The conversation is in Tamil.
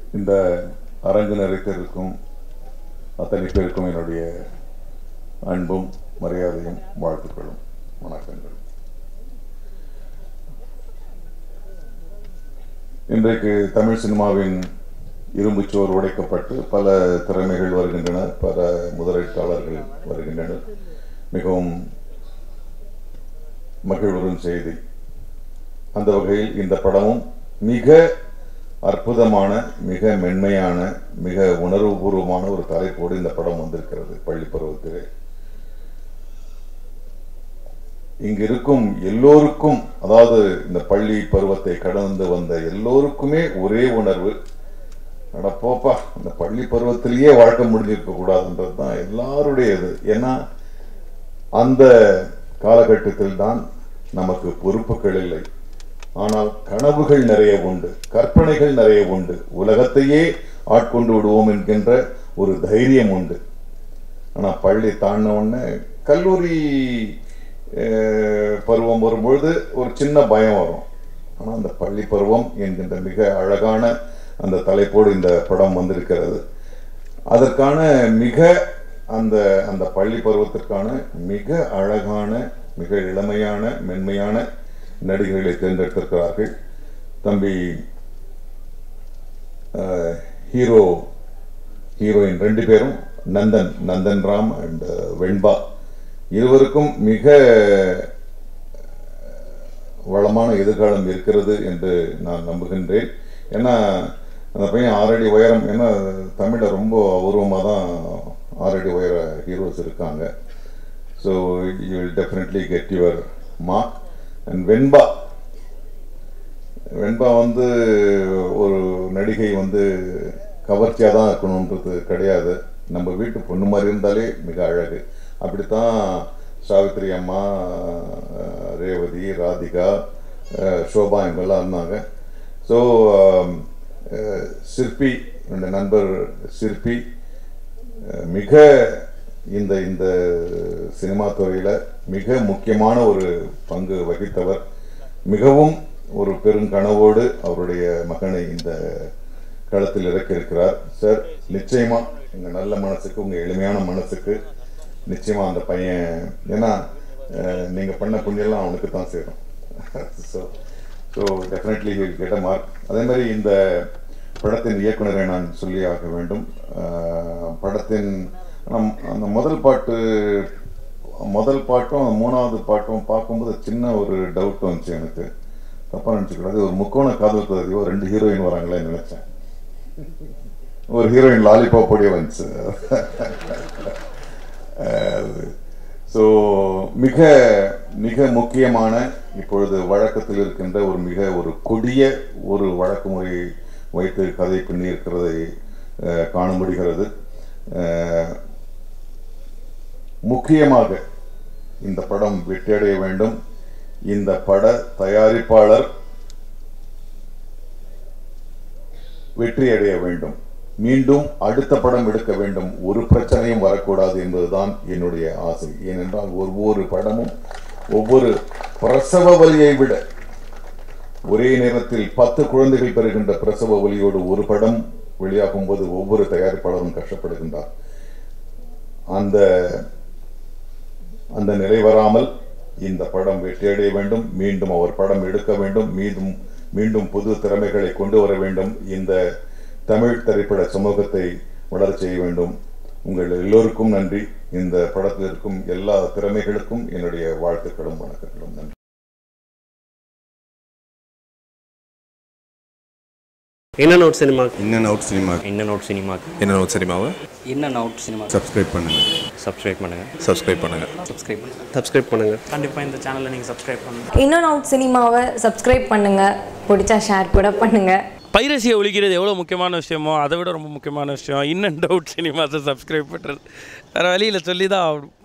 இந்த அரங்கு நிறைத்திருக்கும் அத்தனை பேருக்கும் என்னுடைய அன்பும் மரியாதையும் வாழ்த்துக்களும் வணக்கங்கள் இன்றைக்கு தமிழ் சினிமாவின் இரும்புச்சோர் உடைக்கப்பட்டு பல திறமைகள் வருகின்றன பல முதலீட்டாளர்கள் வருகின்றனர் மிகவும் மகிழ்வரும் செய்தி அந்த வகையில் இந்த படமும் மிக அற்புதமான மிக மென்மையான மிக உணர்வுபூர்வமான ஒரு தலைப்போடு இந்த படம் வந்திருக்கிறது பள்ளி பருவத்திலே இங்கு இருக்கும் எல்லோருக்கும் அதாவது இந்த பள்ளி பருவத்தை கடந்து வந்த எல்லோருக்குமே ஒரே உணர்வு அட போப்பா இந்த பள்ளி பருவத்திலேயே வாழ்க்கை முடிஞ்சிருக்க கூடாதுன்றது தான் எல்லாருடைய இது ஏன்னா அந்த காலகட்டத்தில் தான் நமக்கு பொறுப்புகள் இல்லை ஆனால் கனவுகள் நிறைய உண்டு கற்பனைகள் நிறைய உண்டு உலகத்தையே ஆட்கொண்டு விடுவோம் என்கின்ற ஒரு தைரியம் உண்டு ஆனா பள்ளி தாண்டின உடனே கல்லூரி அஹ், பருவம் வரும்பொழுது ஒரு சின்ன பயம் வரும் ஆனா அந்த பள்ளி பருவம் என்கின்ற மிக அழகான அந்த தலைப்போடு இந்த படம் வந்திருக்கிறது அதற்கான மிக அந்த அந்த பள்ளி பருவத்திற்கான மிக அழகான மிக இளமையான மென்மையான நடிகர்களை தேர்ந்தெடுத்திருக்கிறார்கள் தம்பி அஹ், ஹீரோ ஹீரோயின் ரெண்டு பேரும் நந்தன் நந்தன் ராம் அண்ட் வெண்பா இருவருக்கும் மிக வளமான எதிர்காலம் இருக்கிறது என்று நான் நம்புகின்றேன் ஏன்னா அந்த பையன் ஆறடி உயரம் ஏன்னா தமிழில் ரொம்ப அபூர்வமாக தான் ஆறடி உயர ஹீரோஸ் இருக்காங்க so you will definitely get your mark and Venba Venba வந்து ஒரு நடிகை வந்து கவர்ச்சியாக தான் இருக்கணுன்றது கிடையாது நம்ம வீட்டு பொண்ணு மாதிரி இருந்தாலே மிக அழகு அப்படித்தான் சாவித்திரி அம்மா அஹ், ரேவதி ராதிகா அஹ், சோபா இவங்கெல்லாம் இருந்தாங்க ஸோ சிற்பி என்னுடைய நண்பர் சிற்பி அஹ், மிக இந்த இந்த சினிமா துறையில் மிக முக்கியமான ஒரு பங்கு வகித்தவர் மிகவும் ஒரு பெருங்கனவோடு அவருடைய மகனை இந்த களத்தில் இறக்கியிருக்கிறார் சார் நிச்சயமா உங்க நல்ல மனசுக்கு உங்க எளிமையான மனசுக்கு நிச்சயமா அந்த பையன் ஏன்னா அஹ், நீங்க பண்ண புண்ணியெல்லாம் அவனுக்கு தான் சேரும் so so definitely get a mark அதே மாதிரி இந்த படத்தின் இயக்குனரை நான் சொல்லி ஆக வேண்டும் அஹ், படத்தின் நம் அந்த முதல் பாட்டு முதல் பாட்டும் மூணாவது பாட்டும் பார்க்கும்போது சின்ன ஒரு டவுட் வந்துச்சு எனக்கு தப்பா நினச்சிக்கூடாது ஒரு முக்கோண காதல் கதையோ ரெண்டு ஹீரோயின் வராங்களே நினைச்சேன் ஒரு ஹீரோயின் லாலிபாப்போடய வந்துச்சு ஸோ மிக மிக முக்கியமான இப்பொழுது வழக்கத்தில் இருக்கின்ற ஒரு மிக ஒரு கொடிய ஒரு வழக்கு முறை வைத்து கதை பின்னி இருக்கிறதை அஹ், காண முடிகிறது அஹ், முக்கியமாக இந்த படம் வெற்றியடைய வேண்டும் இந்த பட தயாரிப்பாளர் வெற்றி அடைய வேண்டும் மீண்டும் அடுத்த படம் எடுக்க வேண்டும் ஒரு பிரச்சனையும் வரக்கூடாது என்பதுதான் என்னுடைய ஆசை ஏனென்றால் ஒவ்வொரு படமும் ஒவ்வொரு பிரசவ வலியை விட ஒரே நேரத்தில் பத்து குழந்தைகள் பெறுகின்ற பிரசவ வலியோடு ஒரு படம் வெளியாகும் போது ஒவ்வொரு தயாரிப்பாளரும் கஷ்டப்படுகின்றார் அந்த அந்த நிலை வராமல் இந்த படம் வெற்றியடைய வேண்டும் மீண்டும் அவர் படம் எடுக்க வேண்டும் மீண்டும் மீண்டும் புது திறமைகளை கொண்டு வர வேண்டும் இந்த தமிழ் திரைப்பட சமூகத்தை வளரச் செய்ய வேண்டும் உங்கள் எல்லோருக்கும் நன்றி இந்த படத்தில் இருக்கும் எல்லா திறமைகளுக்கும் என்னுடைய வாழ்த்துக்களும் வணக்கங்களும் நன்றி என்ன note cinema in and out cinema என்ன நோட் சினிமாக்கு இன் அண்ட் அவுட் சினிமாவை in and out cinema subscribe பண்ணுங்கள் சப்ஸ்கிரைப் பண்ணுங்கள் சப்ஸ்கிரைப் பண்ணுங்கள் சப்ஸ்கிரைப் பண்ணுங்கள் சப்ஸ்கிரைப் பண்ணுங்கள் கண்டிப்பாக இந்த சேனலை நீங்கள் சப்ஸ்கிரைப் பண்ணுங்கள் இன் அண்ட் அவுட் சினிமாவை சப்ஸ்கிரைப் பண்ணுங்கள் பிடிச்சா ஷேர் கூட பண்ணுங்கள் பைரசியை ஒழிக்கிறது எவ்வளோ முக்கியமான விஷயமோ அதை விட ரொம்ப முக்கியமான விஷயம் இன் அண்ட் அவுட் சினிமாஸை சப்ஸ்கிரைப் பண்ணுறது வேறு வழியில் சொல்லி தான் ஆகணும்